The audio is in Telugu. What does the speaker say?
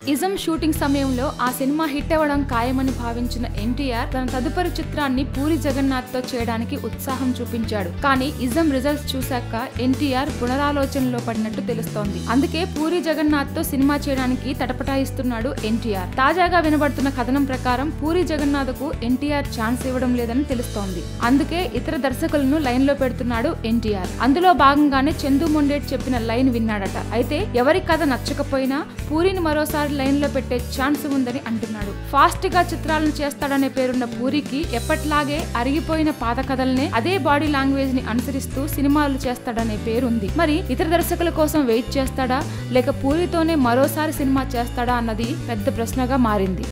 ఇజం షూటింగ్ సమయంలో ఆ సినిమా హిట్ అవ్వడం ఖాయమని భావించిన ఎన్టీఆర్ తన తదుపరి చిత్రాన్ని పూరి జగన్నాథ్ తో చేయడానికి ఉత్సాహం చూపించాడు కానీ ఇజం రిజల్ట్స్ చూశాక ఎన్టీఆర్ పునరాలోచనలో పడినట్టు తెలుస్తోంది అందుకే పూరి జగన్నాథ్ తో సినిమా చేయడానికి తటపటాయిస్తున్నాడు ఎన్టీఆర్ తాజాగా వినబడుతున్న కథనం ప్రకారం పూరి జగన్నాథ్ కు ఎన్టీఆర్ ఛాన్స్ ఇవ్వడం లేదని తెలుస్తోంది అందుకే ఇతర దర్శకులను లైన్ లో పెడుతున్నాడు ఎన్టీఆర్ అందులో భాగంగానే చందు మొండేట్ చెప్పిన లైన్ విన్నాడట అయితే ఎవరి కథ నచ్చకపోయినా పూరిని మరోసారి లైన్ లో పెట్టే ఛాన్స్ ఉందని అంటున్నాడు ఫాస్ట్ గా చిత్రాలను చేస్తాడనే పేరున్న పూరికి ఎప్పట్లాగే అరిగిపోయిన పాత కథలనే అదే బాడీ లాంగ్వేజ్ ని అనుసరిస్తూ సినిమాలు చేస్తాడనే పేరుంది మరి ఇతర దర్శకుల కోసం వెయిట్ చేస్తాడా లేక పూరితోనే మరోసారి సినిమా చేస్తాడా అన్నది పెద్ద ప్రశ్నగా మారింది